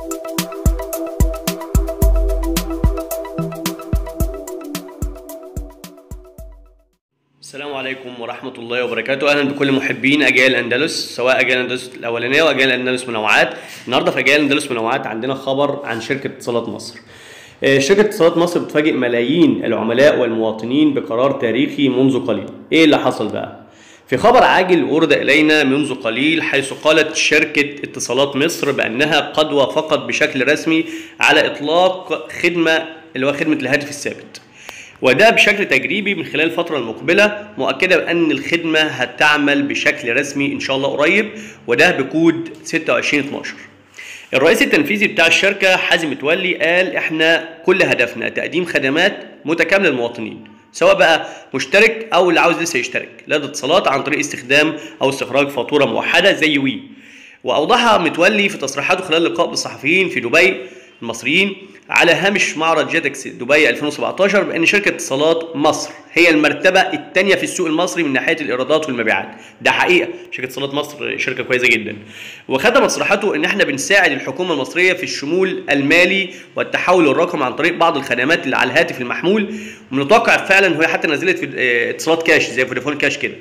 السلام عليكم ورحمة الله وبركاته أهلا بكل محبين أجيال الأندلس سواء أجيال الأندلس الأولانية وأجيال الأندلس منوعات النهاردة في أجيال الأندلس منوعات عندنا خبر عن شركة اتصالات مصر آه، شركة اتصالات مصر بتفاجئ ملايين العملاء والمواطنين بقرار تاريخي منذ قليل إيه اللي حصل بقى؟ في خبر عاجل ورد إلينا منذ قليل حيث قالت شركة اتصالات مصر بأنها قد وافقت بشكل رسمي على إطلاق خدمة اللي هو خدمة الهاتف الثابت وده بشكل تجريبي من خلال الفترة المقبلة مؤكدة بأن الخدمة هتعمل بشكل رسمي إن شاء الله قريب وده بكود 2612 الرئيس التنفيذي بتاع الشركة حازم متولي قال احنا كل هدفنا تقديم خدمات متكاملة للمواطنين سواء بقى مشترك او اللي عاوز لسه يشترك لدى اتصالات عن طريق استخدام او استخراج فاتورة موحدة زي وي واوضحها متولي في تصريحاته خلال لقاء بالصحفيين في دبي المصريين على هامش معرض جيتكس دبي 2017 بان شركه اتصالات مصر هي المرتبه الثانيه في السوق المصري من ناحيه الايرادات والمبيعات ده حقيقه شركه اتصالات مصر شركه كويسه جدا وختم تصريحاته ان احنا بنساعد الحكومه المصريه في الشمول المالي والتحول الرقمي عن طريق بعض الخدمات اللي على الهاتف المحمول ومتوقع فعلا هي حتى نزلت في اه، اتصالات كاش زي فودافون كاش كده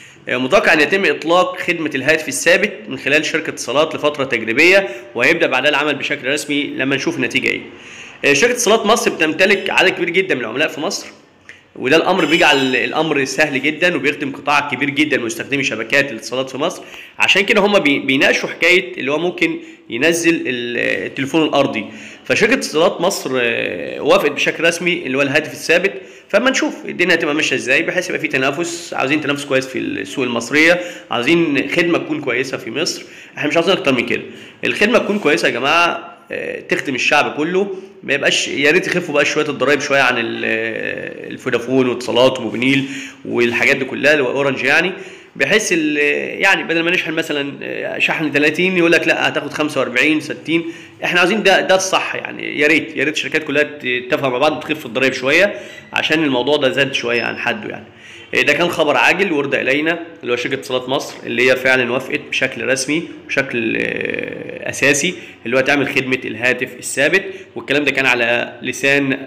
متوقع ان يتم اطلاق خدمه الهاتف الثابت من خلال شركه اتصالات لفتره تجريبيه وهيبدا بعدها العمل بشكل رسمي لما نشوف النتيجه ايه. آه، شركه اتصالات مصر بتمتلك عدد كبير جدا من العملاء في مصر وده الامر بيجعل الامر سهل جدا وبيخدم قطاع كبير جدا من مستخدمي شبكات الاتصالات في مصر عشان كده هم بي- بيناقشوا حكايه اللي هو ممكن ينزل ال- التليفون الارضي فشركه اتصالات مصر آه، وافقت بشكل رسمي اللي هو الهاتف الثابت فاما نشوف الدنيا هتبقى ماشيه ازاي بحيث يبقى في تنافس عاوزين تنافس كويس في السوق المصريه عاوزين خدمه تكون كويسه في مصر احنا مش عاوزين اكتر من كده الخدمه تكون كويسه يا جماعه آه، تخدم الشعب كله ما يبقاش يا ريت يخفوا بقى شويه الضرايب شويه عن ال- آه، الفودافون واتصالات وموبينيل والحاجات دي كلها اللي هو اورنج يعني بحيث ال- يعني بدل ما نشحن مثلا آه، شحن 30 يقول لك لا هتاخد 45 60 احنا عاوزين ده ده الصح يعني يا ريت يا ريت الشركات كلها تتفق مع بعض وتخف الضرايب شويه عشان الموضوع ده زاد شويه عن حده يعني آه، ده كان خبر عاجل ورد الينا اللي هو شركه اتصالات مصر اللي هي فعلا وافقت بشكل رسمي بشكل آه، اساسي اللي هو تعمل خدمه الهاتف الثابت والكلام ده كان على لسان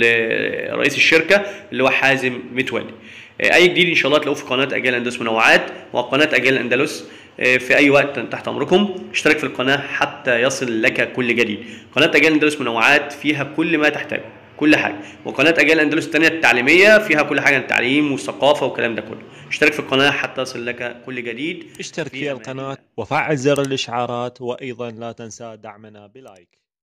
ال- رئيس الشركه اللي هو حازم متولي آه، اي جديد ان شاء الله تلاقوه في قناه اجيال اندلس منوعات وقناه اجيال اندلس آه، في اي وقت تحت امركم اشترك في القناه حتى يصل لك كل جديد قناه اجيال اندلس منوعات فيها كل ما تحتاجه كل حاجه وقناه اجيال اندلس الثانيه التعليميه فيها كل حاجه عن التعليم والثقافه والكلام ده كله اشترك في القناه حتى يصل لك كل جديد اشترك في في أمان القناة وفعل زر الإشعارات وأيضا لا تنسى دعمنا بلايك